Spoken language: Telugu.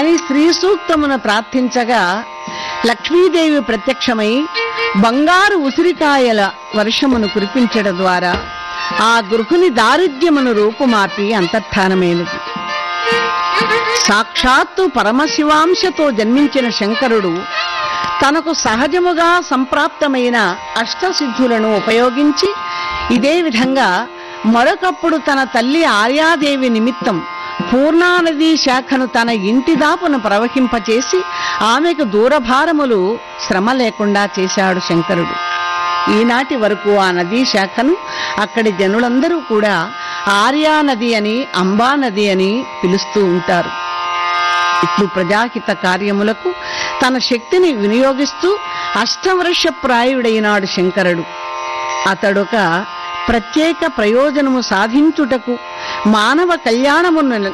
అని శ్రీ సూక్తమును ప్రార్థించగా లక్ష్మీదేవి ప్రత్యక్షమై బంగారు ఉసిరికాయల వర్షమును కురిపించడం ద్వారా ఆ గృహుని దారిద్ర్యమును రూపుమాపి అంతర్ధానమైనది సాక్షాత్తు పరమశివాంశతో జన్మించిన శంకరుడు తనకు సహజముగా సంప్రాప్తమైన అష్టసిద్ధులను ఉపయోగించి ఇదే విధంగా మరొకప్పుడు తన తల్లి ఆర్యాదేవి నిమిత్తం పూర్ణానదీ శాఖను తన ఇంటి దాపును ప్రవహింపచేసి ఆమెకు దూరభారములు శ్రమ లేకుండా చేశాడు శంకరుడు ఈనాటి వరకు ఆ నదీ శాఖను అక్కడి జనులందరూ కూడా ఆర్యా నది అని అంబా నది అని పిలుస్తూ ఉంటారు ఇట్లు ప్రజాహిత కార్యములకు తన శక్తిని వినియోగిస్తూ అష్టవర్ష ప్రాయుడైనాడు శంకరుడు అతడొక ప్రత్యేక ప్రయోజనము సాధించుటకు మానవ కళ్యాణమును